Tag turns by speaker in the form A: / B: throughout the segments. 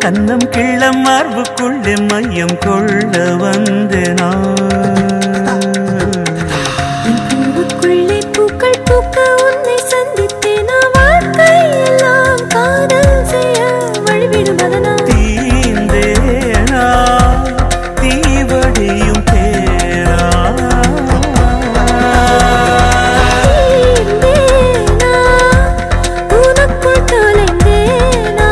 A: கன்னம் கிள்ளம் மார்புக்குள்ளே மையம் கொள்ள வந்தே நான்
B: பூவுக்குள்ளே பூக்கள் பூக்க உன்னை சந்தித்தேன் நான் வாழ்க்கையெல்லாம் காதல் செய்ய வழிவிடும் அதனால்
A: தீந்தேனா தீவடியும் தேனா
B: தீர்ந்தேனா, உனக்குள் தொலைந்தேனா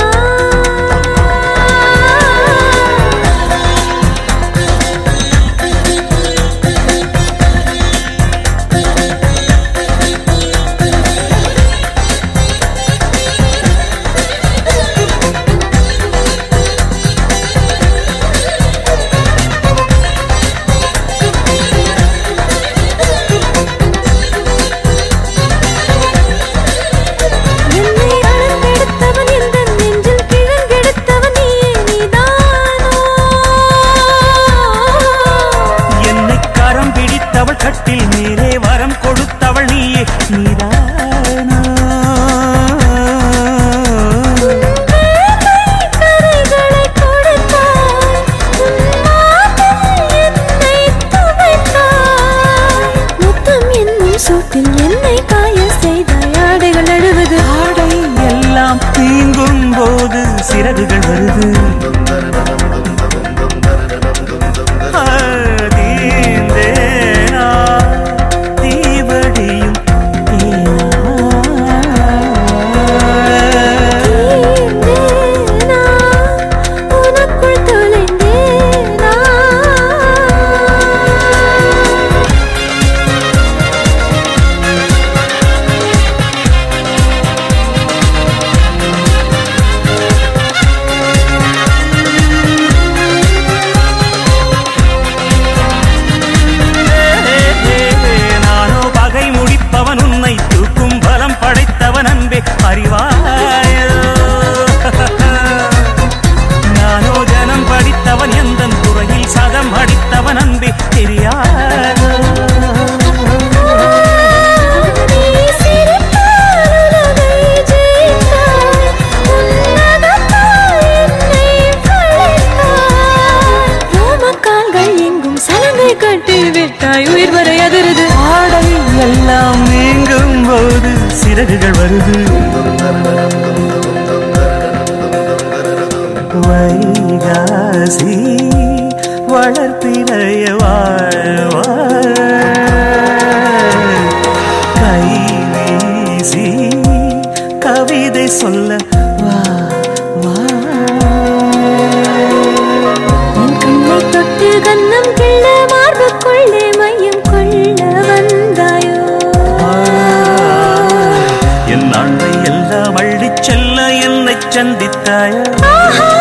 B: என்னை அளந்தெடுத்தவன் எந்தன் நெஞ்சில் கிழங்கெடுத்தவன் நீயே நீதானோ
A: என்னை கரம் பிடித்தவள் கட்டில் நீரே வரம் கொடுத்தவள் நீயே நீதானா
B: கரைகளை கொடுத்தாய் உன் மார்பில் என்னை துவைத்தாய் முத்தம் என்னும் சூட்டில் என்னை காய செய்தாய் ஆடைகள் அழுவது
A: ஆடை எல்லாம் தீங்கும் போது சிறகுகள் வருது ஆ, தீந்தேனா, தீவடியும் தேனா.
B: தீர்ந்தேனா, உனக்குள் தொலைந்தேனா
A: நானோ பகை முடிப்பவன் உன்னை தூக்கும் பலம் படைத்தவன் அன்பே அறிவாயோ நானோ ஜனம் படித்தவன் எந்தன் துறையில் சதம் அடித்தவன் அன்பே தெரியாதோ
B: நீ சிரித்தால் உலகை ஜெயித்தாய் உன்னதத்தால் என்னை படைத்தாய் ரோமக்கால்கள் எங்கும் சலங்கை கட்டி விட்டாய் உயிர் வரை அதிருது
A: ஆடை எல்லாம் நீங்கும் போது சிறகுகள் வருது வைகாசி வளர்ப்பிறைய வாழ்வாய் கை வீசி கவிதை சொல்ல வா வா
B: என் கண்ணை தொட்டு கன்னம் கிள்ள மார்புக்குள்ளே மையம் கொள்ள வந்தாயோ
A: என் நாளை எல்லாம் அள்ளிச் செல்ல என்னை சந்தித்தாய
B: ஆஹா